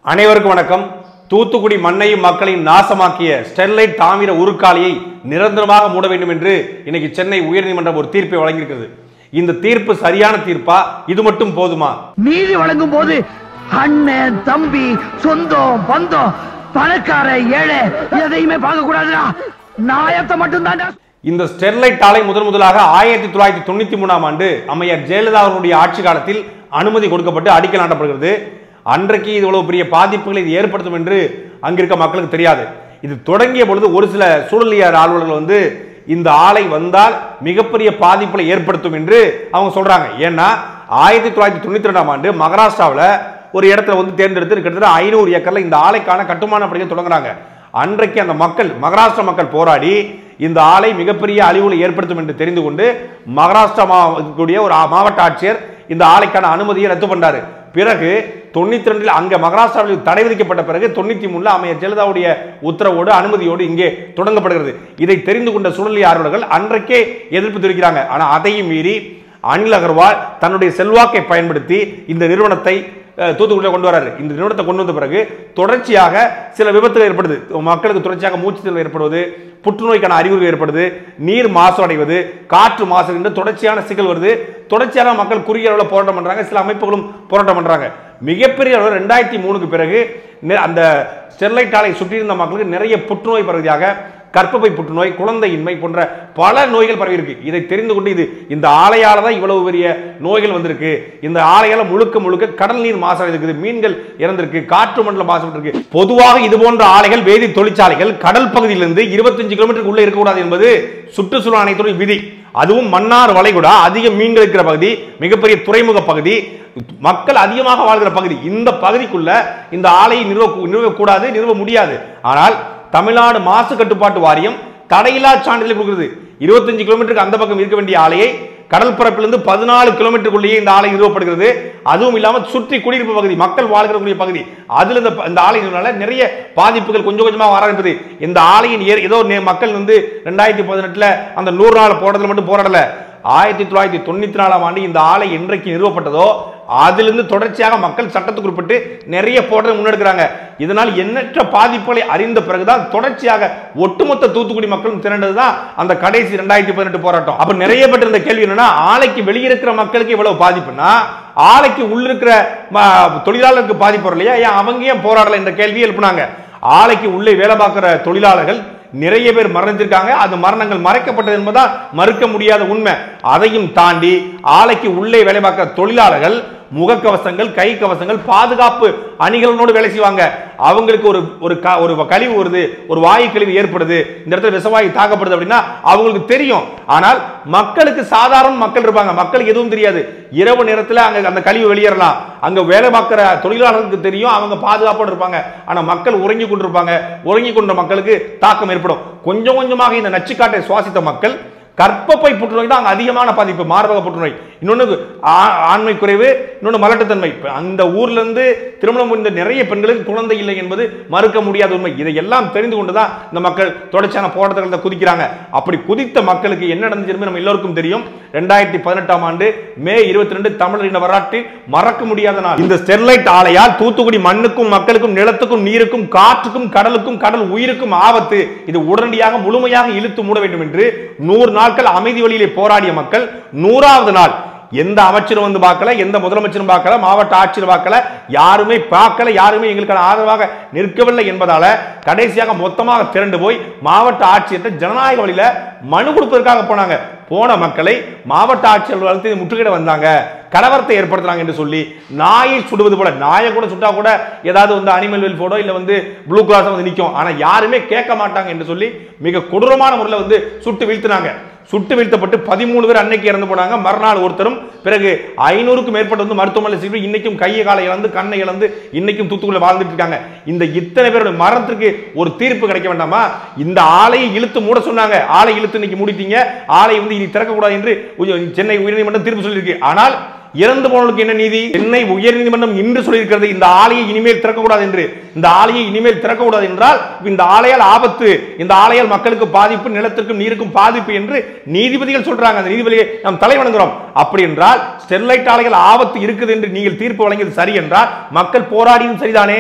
அனைவருக்கும் வணக்கம் தூத்துக்குடி மண்ணையும் மக்களையும் நாசமாக்கிய ஸ்டெர்லைட் தாமிர உருக்காலையை நிரந்தரமாக மூட வேண்டும் என்று இன்னைக்கு சென்னை உயர்நீதிமன்றம் ஒரு தீர்ப்பை வழங்கியிருக்கிறது இந்த தீர்ப்பு சரியான தீர்ப்பா இது மட்டும் போதுமா நீதி வழங்கும் போது அண்ணன் தம்பி சொந்தம் பந்தம் பணக்கார ஏழை எதையுமே பார்க்க கூடாதுடா நாயத்தை மட்டும் தான்டா இந்த ஸ்டெர்லைட் ஆலை முதன் முதலாக ஆயிரத்தி தொள்ளாயிரத்தி தொண்ணூத்தி மூணாம் ஆண்டு அம்மையார் ஜெயலலிதா அவர்களுடைய ஆட்சி காலத்தில் அனுமதி கொடுக்கப்பட்டு அடிக்கல் நாட்டப்படுகிறது அன்றைக்கு இது இவ்வளவு பெரிய பாதிப்புகளை இது ஏற்படுத்தும் என்று அங்கிருக்க மக்களுக்கு தெரியாது இது தொடங்கிய பொழுது ஒரு சில சூழலியல் ஆர்வலர்கள் வந்து இந்த ஆலை வந்தால் மிகப்பெரிய பாதிப்புகளை ஏற்படுத்தும் என்று அவங்க சொல்றாங்க ஏன்னா ஆயிரத்தி தொள்ளாயிரத்தி தொண்ணூத்தி ரெண்டாம் ஆண்டு மகாராஷ்டிராவில் ஒரு இடத்துல வந்து தேர்ந்தெடுத்து கிட்டத்தட்ட ஐநூறு ஏக்கர்ல இந்த ஆலைக்கான கட்டுமான பணிகள் தொடங்குறாங்க அன்றைக்கு அந்த மக்கள் மகாராஷ்டிரா மக்கள் போராடி இந்த ஆலை மிகப்பெரிய அழிவுகளை ஏற்படுத்தும் என்று தெரிந்து கொண்டு மகாராஷ்டிரா மாவட்டக்கூடிய ஒரு ஆ- மாவட்ட ஆட்சியர் இந்த ஆலைக்கான அனுமதியை ரத்து பண்ணாரு பிறகு தொண்ணூத்தி ரெண்டில் அங்க மகாராஷ்டிராவில் தடை விதிக்கப்பட்ட பிறகு தொண்ணூத்தி மூணுல அமைச்சர் ஜெயலலிதாவுடைய உத்தரவோடு அனுமதியோடு இங்கே தொடங்கப்படுகிறது இதை தெரிந்து கொண்ட சுழலி ஆர்வலர்கள் அன்றைக்கே எதிர்ப்பு தெரிவிக்கிறாங்க ஆனா அதையும் மீறி அனில் அகர்வால் தன்னுடைய செல்வாக்கை பயன்படுத்தி இந்த நிறுவனத்தை அஹ், தூத்துக்குடியில் கொண்டு வராரு இந்த நிறுவனத்தை கொண்டு வந்த பிறகு தொடர்ச்சியாக சில விபத்துகள் ஏற்படுது மக்களுக்கு தொடர்ச்சியாக மூச்சுத்திறல் ஏற்படுவது புற்றுநோய்க்கான அறிகுறி ஏற்படுது நீர் மாசு அடைவது காற்று மாசு என்று தொடர்ச்சியான சிக்கல் வருது தொடர்ச்சியான மக்கள் குறுகிய அளவில் போராட்டம் பண்றாங்க சில அமைப்புகளும் போராட்டம் பண்றாங்க மிகப்பெரிய அளவில் ரெண்டாயிரத்தி மூணுக்கு பிறகு நி- அந்த ஸ்டெர்லைட் ஆலை சுற்றியிருந்த மக்களுக்கு நிறைய புற்றுநோய் பகுதியாக கர்ப்பப்பை புற்றுநோய் குழந்தையின்மை போன்ற பல நோய்கள் பரவி இருக்கு இதை தெரிந்து கொண்டு இது இந்த ஆலையால தான் இவ்வளவு பெரிய நோய்கள் வந்திருக்கு இந்த ஆலையால முழுக்க முழுக்க கடல் நீர் மாசடைந்து இருக்குது மீன்கள் இறந்திருக்கு காற்று மண்டலம் மாசுபட்டிருக்கு பொதுவாக இது போன்ற ஆலைகள் வேதி தொழிற்சாலைகள் கடல் பகுதியிலிருந்து இருபத்தஞ்சு கிலோமீட்டருக்கு உள்ள இருக்கக்கூடாது என்பது சுற்றுச்சூழல் ஆணையத்துறை விதி அதுவும் மன்னார் வளைகுடா அதிக மீன்கள் இருக்கிற பகுதி மிகப்பெரிய துறைமுக பகுதி மக்கள் அதிகமாக வாழ்கிற பகுதி இந்த பகுதிக்குள்ள இந்த ஆலையை நிறுவ நிறுவக்கூடாது நிறுவ முடியாது ஆனால் தமிழ்நாடு மாசு கட்டுப்பாட்டு வாரியம் தடையில்லா சான்றிதழ் கொடுக்கிறது இருபத்தஞ்சு கிலோமீட்டருக்கு அந்த பக்கம் இருக்க வேண்டிய ஆலையை கடல் பரப்பிலிருந்து பதினாலு கிலோமீட்டருக்குள்ளேயே இந்த ஆலை நிறுவப்படுகிறது அதுவும் இல்லாம சுற்றி குடியிருப்பு பகுதி மக்கள் வாழ்கிறக்கூடிய பகுதி அதுல இந்த இந்த ஆலை நிறுவனால நிறைய பாதிப்புகள் கொஞ்சம் கொஞ்சமா வர ஆரம்பிக்குது இந்த ஆலையின் ஏ- ஏதோ நே- மக்கள் வந்து ரெண்டாயிரத்தி பதினெட்டுல அந்த நூறு நாள் போராட்டத்தில் மட்டும் போராடல ஆயிரத்தி தொள்ளாயிரத்தி தொண்ணூத்தி நாலாம் ஆண்டு இந்த ஆலை என்றைக்கு நிறுவப்பட்டதோ அதிலிருந்து தொடர்ச்சியாக மக்கள் சட்டத்துக்கு உட்பட்டு நிறைய போராட்டம் முன்னெடுக்கிறாங்க இதனால் எண்ணற்ற பாதிப்புகளை அறிந்த பிறகுதான் தொடர்ச்சியாக ஒட்டுமொத்த தூத்துக்குடி மக்களும் திரண்டதுதான் அந்த கடைசி ரெண்டாயிரத்தி பதினெட்டு போராட்டம் அப்ப நிறைய பேர் இருந்த கேள்வி என்னன்னா ஆலைக்கு வெளியிருக்கிற மக்களுக்கு இவ்வளவு பாதிப்புனா ஆலைக்கு உள்ளிருக்கிற ம- தொழிலாளருக்கு பாதிப்பு வரும் இல்லையா ஏன் அவங்க ஏன் போராடல என்ற கேள்வியை எழுப்புனாங்க ஆலைக்கு உள்ளே வேலை பார்க்கிற தொழிலாளர்கள் நிறைய பேர் மரணித்திருக்காங்க அந்த மரணங்கள் மறைக்கப்பட்டது என்பதா மறுக்க முடியாத உண்மை அதையும் தாண்டி ஆலைக்கு உள்ளே வேலை பார்க்கிற தொழிலாளர்கள் முகக்கவசங்கள் கை கவசங்கள் பாதுகாப்பு அணிகளோடு வேலை செய்வாங்க அவங்களுக்கு ஒரு ஒரு க- ஒரு கழிவு வருது ஒரு வாயு கழிவு ஏற்படுது இந்த இடத்துல விஷவாயு தாக்கப்படுது அப்படின்னா அவங்களுக்கு தெரியும் ஆனால் மக்களுக்கு சாதாரண மக்கள் இருப்பாங்க மக்களுக்கு எதுவும் தெரியாது இரவு நேரத்தில் அங்க அந்த கழிவு வெளியேறலாம் அங்க வேலை பார்க்கிற தொழிலாளர்களுக்கு தெரியும் அவங்க பாதுகாப்போடு இருப்பாங்க ஆனா மக்கள் உறங்கி கொண்டிருப்பாங்க உறங்கி கொண்ட மக்களுக்கு தாக்கம் ஏற்படும் கொஞ்சம் கொஞ்சமாக இந்த நச்சுக்காட்டை சுவாசித்த மக்கள் கர்ப்பப்பை புற்றுநோய் தான் அங்க அதிகமான பாதிப்பு மார்பக புற்றுநோய் இன்னொன்று ஆண்மை குறைவு இன்னொன்று மலட்டுத்தன்மை இப்ப அந்த ஊர்ல இருந்து திருமணம் முடிந்த நிறைய பெண்களுக்கு குழந்தை இல்லை என்பது மறுக்க முடியாத உண்மை இதையெல்லாம் தெரிந்து கொண்டு தான் இந்த மக்கள் தொடர்ச்சியான போராட்டங்களை குதிக்கிறாங்க அப்படி குதித்த மக்களுக்கு என்ன நடந்துச்சு நம்ம எல்லோருக்கும் தெரியும் ரெண்டாயிரத்தி பதினெட்டாம் ஆண்டு மே இருபத்தி ரெண்டு தமிழரின் வரலாற்றில் மறக்க முடியாத நாள் இந்த ஸ்டெர்லைட் ஆலையால் தூத்துக்குடி மண்ணுக்கும் மக்களுக்கும் நிலத்துக்கும் நீருக்கும் காற்றுக்கும் கடலுக்கும் கடல் உயிருக்கும் ஆபத்து இது உடனடியாக முழுமையாக இழுத்து மூட வேண்டும் என்று நூறு நாட்கள் அமைதி வழியிலே போராடிய மக்கள் நூறாவது நாள் எந்த அமைச்சரும் வந்து பார்க்கல எந்த முதலமைச்சரும் பார்க்கல மாவட்ட ஆட்சியர் பார்க்கல யாருமே பார்க்கல யாருமே எங்களுக்கான ஆதரவாக நிற்கவில்லை என்பதால கடைசியாக மொத்தமாக திரண்டு போய் மாவட்ட ஆட்சியர்கிட்ட ஜனநாயக வழியில மனு கொடுப்பதற்காக போனாங்க போன மக்களை மாவட்ட ஆட்சியர் வளர்த்து முற்றுகையிட வந்தாங்க கலவரத்தை ஏற்படுத்துறாங்க என்று சொல்லி நாயை சுடுவது போல நாயை கூட சுட்டா கூட ஏதாவது வந்து அனிமல் வெல்ஃபோர்டோ இல்ல வந்து ப்ளூ கிராஸ் வந்து நிற்கும் ஆனா யாருமே கேட்க மாட்டாங்க என்று சொல்லி மிக கொடூரமான முறையில் வந்து சுட்டு வீழ்த்தினாங்க சுட்டு வீழ்த்தப்பட்டு பதிமூணு பேர் அன்னைக்கு இறந்து போனாங்க மறுநாள் ஒருத்தரும் பிறகு ஐநூறுக்கும் மேற்பட்டு வந்து மருத்துவமனை சிகிச்சை இன்னைக்கும் கையை காலை இழந்து கண்ணை இழந்து இன்னைக்கும் தூத்துக்குள்ள வாழ்ந்துட்டு இருக்காங்க இந்த இத்தனை பேருடைய மரணத்திற்கு ஒரு தீர்ப்பு கிடைக்க வேண்டாமா இந்த ஆலையை இழுத்து மூட சொன்னாங்க ஆலை இழுத்து இன்னைக்கு மூடிட்டீங்க ஆலை வந்து இனி திறக்கக்கூடாது என்று உய- சென்னை உயர்நீதிமன்றம் தீர்ப்பு சொல்லியிருக்கு ஆனால் இறந்து போனவர்களுக்கு என்ன நீதி சென்னை உயர்நீதிமன்றம் இன்று சொல்லியிருக்கிறது இந்த ஆலையை இனிமேல் திறக்கக்கூடாது என்று இந்த ஆலையை இனிமேல் திறக்கக்கூடாது என்றால் இந்த ஆலையால் ஆபத்து இந்த ஆலையால் மக்களுக்கு பாதிப்பு நிலத்திற்கும் நீருக்கும் பாதிப்பு என்று நீதிபதிகள் சொல்றாங்க அந்த நீதிபதியை நாம் தலை வணங்குகிறோம் அப்படி என்றால் ஸ்டெர்லைட் ஆலைகள் ஆபத்து இருக்குது என்று நீங்கள் தீர்ப்பு வழங்கியது சரி என்றால் மக்கள் போராடியும் சரிதானே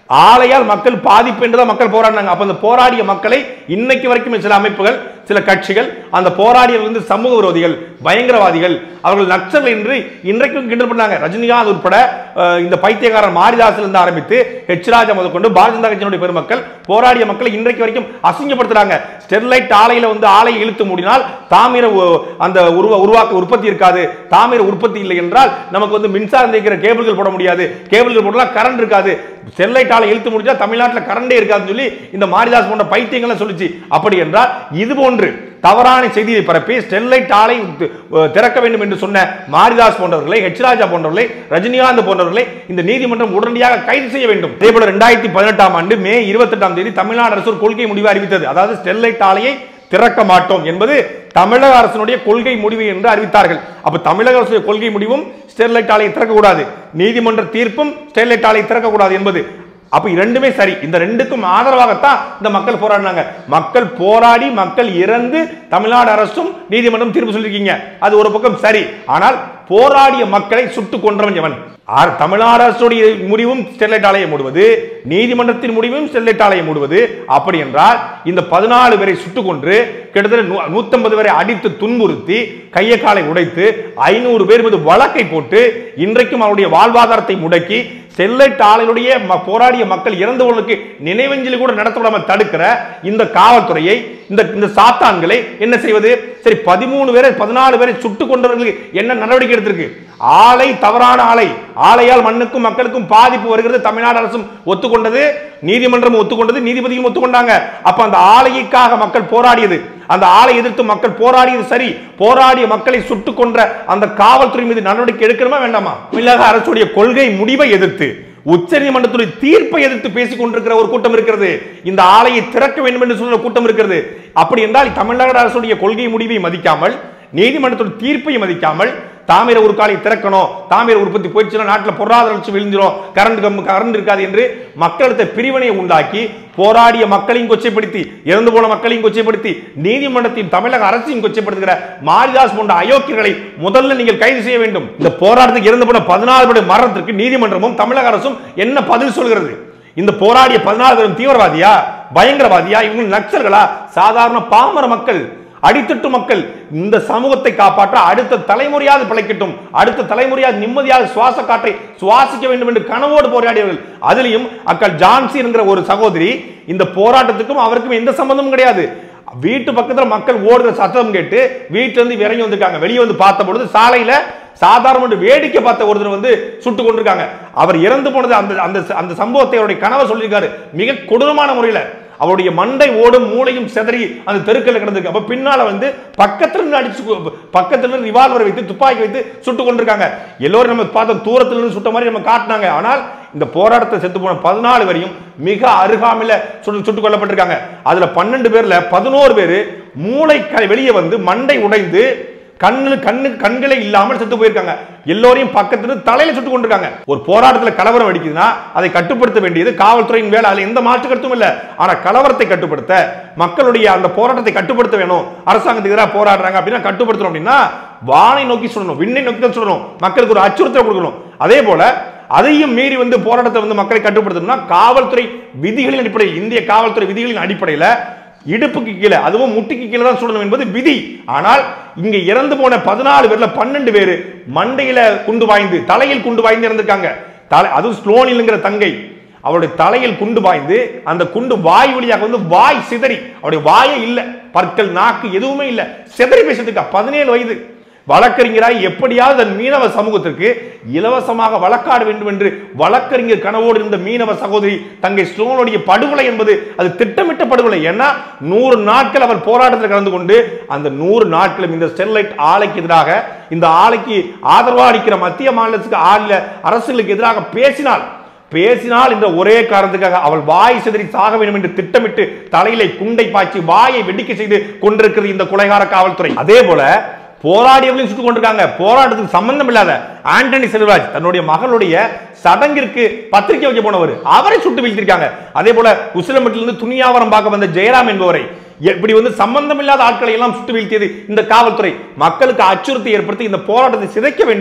ஆலையால் மக்கள் பாதிப்பு என்றுதான் மக்கள் போராடினாங்க அப்ப அந்த போராடிய மக்களை இன்னைக்கு வரைக்கும் சில அமைப்புகள் சில கட்சிகள் அந்த போராடியவர்கள் வந்து சமூக விரோதிகள் பயங்கரவாதிகள் அவர்கள் நக்சல் என்று இன்றைக்கும் கிண்டல் பண்ணாங்க ரஜினிகாந்த் உட்பட அஹ், இந்த பைத்தியக்காரன் மாரிதாசில் இருந்து ஆரம்பித்து ஹெச் ராஜா முதற்கொண்டு பாரதிய ஜனதா கட்சியினுடைய பெருமக்கள் போராடிய மக்களை இன்றைக்கு வரைக்கும் அசிங்கப்படுத்துறாங்க ஸ்டெர்லைட் ஆலையில வந்து ஆலையை இழுத்து மூடினால் தாமிர உ- அந்த உருவ உருவாக்க உற்பத்தி இருக்காது தாமிர உற்பத்தி இல்லை என்றால் நமக்கு வந்து மின்சாரம் தேய்க்கிற கேபிள்கள் போட முடியாது கேபிள்கள் போடலாம் கரண்ட் இருக்காது ஸ்டெர்லைட் ஆலை இழுத்து முடிச்சா தமிழ்நாட்டில் கரண்டே இருக்காதுன்னு சொல்லி இந்த மாரிதாஸ் போன்ற பைத்தியங்களை சொல்லுச்சு அப்படி என்றால் இது போன்று தவறான செய்தியை பரப்பி ஸ்டெர்லைட் ஆலை தி- அஹ் திறக்க வேண்டும் என்று சொன்ன மாரிதாஸ் போன்றவர்களை ஹெச் ராஜா போன்றவர்களை ரஜினிகாந்த் போன்றவர்களை இந்த நீதிமன்றம் உடனடியாக கைது செய்ய வேண்டும் அதே போல ரெண்டாயிரத்தி பதினெட்டாம் ஆண்டு மே இருபத்தெட்டாம் தேதி தமிழ்நாடு அரசு ஒரு கொள்கை முடிவு அறிவித்தது அதாவது ஸ்டெர்லைட் ஆலையை திறக்க மாட்டோம் என்பது தமிழக அரசினுடைய கொள்கை முடிவு என்று அறிவித்தார்கள் அப்ப தமிழக அரசுடைய கொள்கை முடிவும் ஸ்டெர்லைட் ஆலையை திறக்கக்கூடாது நீதிமன்ற தீர்ப்பும் ஸ்டெர்லைட் ஆலையை திறக்கக்கூடாது என்பது அப்ப இரண்டுமே சரி இந்த ரெண்டுக்கும் ஆதரவாகத்தான் இந்த மக்கள் போராடினாங்க மக்கள் போராடி மக்கள் இறந்து தமிழ்நாடு அரசும் நீதிமன்றம் தீர்ப்பு சொல்லியிருக்கீங்க அது ஒரு பக்கம் சரி ஆனால் போராடிய மக்களை சுட்டு கொன்றவன் எவன் ஆர் தமிழ்நாடு அரசுடைய முடிவும் ஸ்டெர்லைட் ஆலையை மூடுவது நீதிமன்றத்தின் முடிவும் ஸ்டெர்லைட் ஆலையை மூடுவது அப்படி என்றால் இந்த பதினாலு பேரை சுட்டுக் கொன்று கிட்டத்தட்ட நூ- நூத்தம்பது பேரை அடித்து துன்புறுத்தி கையை காலை உடைத்து ஐநூறு பேர் மீது வழக்கை போட்டு இன்றைக்கும் அவருடைய வாழ்வாதாரத்தை முடக்கி ஸ்டெர்லைட் ஆலையுடைய ம- போராடிய மக்கள் இறந்தவர்களுக்கு நினைவஞ்சலி கூட நடத்த விடாமல் தடுக்கிற இந்த காவல்துறையை இந்த இந்த சாத்தான்களை என்ன செய்வது சரி பதிமூணு பேரை பதினாலு பேரை சுட்டுக் கொண்டவர்களுக்கு என்ன நடவடிக்கை எடுத்திருக்கு ஆலை தவறான ஆலை ஆலையால் மண்ணுக்கும் மக்களுக்கும் பாதிப்பு வருகிறது தமிழ்நாடு அரசும் ஒத்துக்கொண்டது நீதிமன்றம் ஒத்துக்கொண்டது நீதிபதியும் ஒத்துக்கொண்டாங்க அப்ப அந்த ஆலைக்காக மக்கள் போராடியது அந்த ஆலை எதிர்த்து மக்கள் போராடியது சரி போராடிய மக்களை சுட்டுக் கொன்ற அந்த காவல்துறை மீது நடவடிக்கை எடுக்கணுமா வேண்டாமா தமிழக அரசுடைய கொள்கை முடிவை எதிர்த்து உச்சநீதிமன்றத்துடைய தீர்ப்பை எதிர்த்து பேசிக் கொண்டிருக்கிற ஒரு கூட்டம் இருக்கிறது இந்த ஆலையை திறக்க வேண்டும் என்று சொல்ற கூட்டம் இருக்கிறது அப்படி என்றால் தமிழ்நாடு அரசுடைய கொள்கை முடிவை மதிக்காமல் நீதிமன்றத்துடைய தீர்ப்பை மதிக்காமல் தாமிர உருக்காலை திறக்கணும் தாமிர உற்பத்தி போயிடுச்சுன்னா நாட்டில் பொருளாதார வளர்ச்சி விழுந்துரும் கரண்ட் கம் கரண்ட் இருக்காது என்று மக்களிடத்தை பிரிவினையை உண்டாக்கி போராடிய மக்களையும் கொச்சைப்படுத்தி இறந்து போன மக்களையும் கொச்சைப்படுத்தி நீதிமன்றத்தையும் தமிழக அரசையும் கொச்சைப்படுத்துகிற மாரிதாஸ் போன்ற அயோக்கியர்களை முதல்ல நீங்கள் கைது செய்ய வேண்டும் இந்த போராட்டத்துக்கு இறந்து போன பதினாலு பேர் மரணத்திற்கு நீதிமன்றமும் தமிழக அரசும் என்ன பதில் சொல்கிறது இந்த போராடிய பதினாலு பேரும் தீவிரவாதியா பயங்கரவாதியா இவங்க நக்சல்களா சாதாரண பாமர மக்கள் அடித்தட்டு மக்கள் இந்த சமூகத்தை காப்பாற்ற அடுத்த தலைமுறையாவது பிழைக்கட்டும் அடுத்த தலைமுறையாவது நிம்மதியாக சுவாச காற்றை சுவாசிக்க வேண்டும் என்று கனவோடு போராடியவர்கள் அதிலையும் அக்கல் ஜான்சி என்கிற ஒரு சகோதரி இந்த போராட்டத்துக்கும் அவருக்கும் எந்த சம்பந்தமும் கிடையாது வீட்டு பக்கத்துல மக்கள் ஓடுற சத்தம் கேட்டு வீட்டுல இருந்து இறங்கி வந்திருக்காங்க வெளியே வந்து பார்த்த பொழுது சாலையில சாதாரண வேடிக்கை பார்த்த ஒருத்தர் வந்து சுட்டு கொண்டிருக்காங்க அவர் இறந்து போனது அந்த அந்த அந்த சம்பவத்தை அவருடைய கனவை சொல்லியிருக்காரு மிக கொடூரமான முறையில் அவருடைய மண்டை ஓடும் மூளையும் செதறி அந்த தெருக்கல்ல கிடந்திருக்கு அப்ப பின்னால வந்து பக்கத்துல இருந்து அடிச்சு கு- பக்கத்துல இருந்து ரிவால்வர் வைத்து துப்பாக்கி வைத்து சுட்டு கொண்டிருக்காங்க எல்லோரும் நம்ம பார்த்த தூரத்துல இருந்து சுட்ட மாதிரி நம்ம காட்டினாங்க ஆனால் இந்த போராட்டத்தை செத்து போன பதினாலு வரையும் மிக அருகாமையில சுட்டு சுட்டுக் கொல்லப்பட்டிருக்காங்க அதுல பன்னெண்டு பேர்ல பதினோரு பேர் மூளை க- வெளியே வந்து மண்டை உடைந்து கண்ணு கண்ணு கண்களே இல்லாமல் செத்து போயிருக்காங்க எல்லோரையும் பக்கத்துல இருந்து தலையில சுட்டு கொண்டிருக்காங்க ஒரு போராட்டத்துல கலவரம் வெடிக்குதுன்னா அதை கட்டுப்படுத்த வேண்டியது காவல்துறையின் வேலை அதுல எந்த மாற்று கருத்தும் இல்ல ஆனா கலவரத்தை கட்டுப்படுத்த மக்களுடைய அந்த போராட்டத்தை கட்டுப்படுத்த வேணும் அரசாங்கத்துக்கு எதிராக போராடுறாங்க அப்படின்னா கட்டுப்படுத்தணும் அப்படின்னா வானை நோக்கி சொல்லணும் விண்ணை நோக்கி தான் சொல்லணும் மக்களுக்கு ஒரு அச்சுறுத்தல் கொடுக்கணும் அதே போல அதையும் மீறி வந்து போராட்டத்தை வந்து மக்களை கட்டுப்படுத்தணும்னா காவல்துறை விதிகளின் அடிப்படையில் இந்திய காவல்துறை விதிகளின் அடிப்படையில் இடுப்புக்கு கீழே அதுவும் முட்டிக்கு கீழே தான் சுடணும் என்பது விதி ஆனால் இங்க இறந்து போன பதினாலு பேர்ல பன்னெண்டு பேர் மண்டையில குண்டு வாய்ந்து தலையில் குண்டு வாய்ந்து இறந்திருக்காங்க தலை அதுவும் ஸ்லோனில்ங்கிற தங்கை அவருடைய தலையில் குண்டு பாய்ந்து அந்த குண்டு வாய் வழியாக வந்து வாய் சிதறி அவருடைய வாயே இல்ல பற்கள் நாக்கு எதுவுமே இல்ல சிதறி பேசுறதுக்கா பதினேழு வயது வழக்கறிஞராய் எப்படியாவது தன் மீனவ சமூகத்திற்கு இலவசமாக வழக்காட வேண்டும் என்று வழக்கறிஞர் கனவோடு இருந்த மீனவ சகோதரி தங்கை ஸ்லோனுடைய படுகொலை என்பது அது திட்டமிட்ட படுகொலை ஏன்னா நூறு நாட்கள் அவர் போராட்டத்தில் கலந்து கொண்டு அந்த நூறு நாட்களும் இந்த ஸ்டெர்லைட் ஆலைக்கு எதிராக இந்த ஆலைக்கு ஆதரவாக அளிக்கிற மத்திய மாநிலத்துக்கு ஆளுல அரசுகளுக்கு எதிராக பேசினால் பேசினால் என்ற ஒரே காரணத்துக்காக அவள் வாய் சிதறி சாக வேண்டும் என்று திட்டமிட்டு தலையிலே குண்டை பாய்ச்சி வாயை வெடிக்க செய்து கொண்டிருக்கிறது இந்த கொலைகார காவல்துறை அதே போல போராடியவர்களையும் சுட்டுக் கொண்டிருக்காங்க போராட்டத்துக்கு சம்பந்தம் இல்லாத ஆண்டனி செல்வராஜ் தன்னுடைய மகளுடைய சடங்கிற்கு பத்திரிகை வைக்க போனவர் அவரை சுட்டு வீழ்த்திருக்காங்க அதே போல உசிலம்பட்டிலிருந்து துணியாவரம் பார்க்க வந்த ஜெயராம் என்பவரை இப்படி வந்து சம்பந்தம் இல்லாத ஆட்களை எல்லாம் சுட்டு வீழ்த்தியது இந்த காவல்துறை மக்களுக்கு அச்சுறுத்தி ஏற்படுத்தி இந்த போராட்டத்தை சிதைக்க வேண்டும்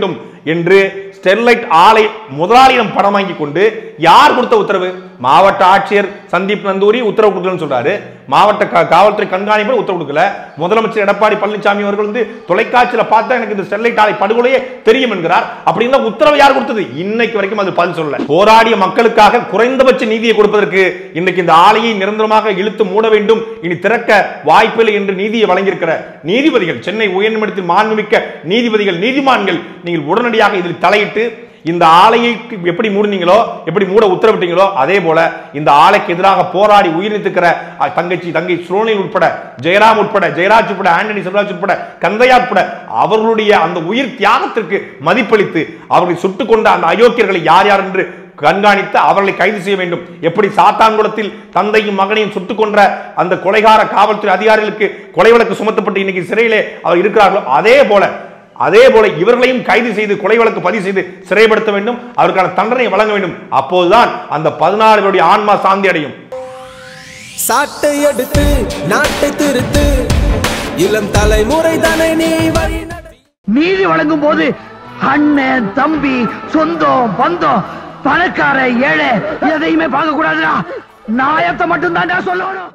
என்று ஸ்டெர்லைட் ஆலை முதலாளியிடம் பணம் வாங்கி கொண்டு யார் கொடுத்த உத்தரவு மாவட்ட ஆட்சியர் சந்தீப் நந்தூரி உத்தரவு கொடுக்கலன்னு சொல்றாரு மாவட்ட கா- காவல்துறை கண்காணிப்பு உத்தரவு கொடுக்கல முதலமைச்சர் எடப்பாடி பழனிசாமி அவர்கள் வந்து தொலைக்காட்சியில பார்த்தா எனக்கு இந்த ஸ்டெர்லைட் ஆலை படுகொலையே தெரியும் என்கிறார் அப்படின்னா உத்தரவு யார் கொடுத்தது இன்னைக்கு வரைக்கும் அது பதில் சொல்லல போராடிய மக்களுக்காக குறைந்தபட்ச நீதியை கொடுப்பதற்கு இன்னைக்கு இந்த ஆலையை நிரந்தரமாக இழுத்து மூட வேண்டும் இனி திறக்க வாய்ப்பில்லை என்று நீதியை வழங்கியிருக்கிற நீதிபதிகள் சென்னை உயர்நீதிமன்றத்தில் மாண்புமிக்க நீதிபதிகள் நீதிமான்கள் நீங்கள் உடனடியாக இதில் தலையிட்டு இந்த ஆலையை எப்படி மூடுனீங்களோ எப்படி மூட உத்தரவிட்டீங்களோ அதே போல இந்த ஆலைக்கு எதிராக போராடி உயிர் நீத்துக்கிற அஹ், தங்கச்சி தங்கை சுரோனில் உட்பட ஜெயராம் உட்பட ஜெயராஜ் உட்பட ஆண்டனி செல்வராஜ் உட்பட கந்தையா உட்பட அவர்களுடைய அந்த உயிர் தியாகத்திற்கு மதிப்பளித்து அவர்களை சுட்டுக் கொண்ட அந்த அயோக்கியர்களை யார் யார் என்று கண்காணித்து அவர்களை கைது செய்ய வேண்டும் எப்படி சாத்தான்குளத்தில் தந்தையும் மகனையும் சுட்டுக் கொன்ற அந்த கொலைகார காவல்துறை அதிகாரிகளுக்கு கொலை வழக்கு சுமத்தப்பட்டு இன்னைக்கு சிறையிலே அவர் இருக்கிறார்களோ அதே போல அதே போல இவர்களையும் கைது செய்து கொலை வழக்கு பதிவு செய்து சிறைப்படுத்த வேண்டும் அவருக்கான தண்டனை வழங்க வேண்டும் அப்போதுதான் அந்த பதினாறு பேருடைய ஆன்மா சாந்தி அடையும் சாட்டை எடுத்து நாட்டை திருத்து இளம் தலைமுறை தானே நீ வழி நட- நீதி வழங்கும் போது அண்ணன் தம்பி சொந்தம் பந்தம் பணக்கார ஏழை எதையுமே பார்க்க கூடாதுடா நாயத்தை மட்டும் தான் சொல்லணும்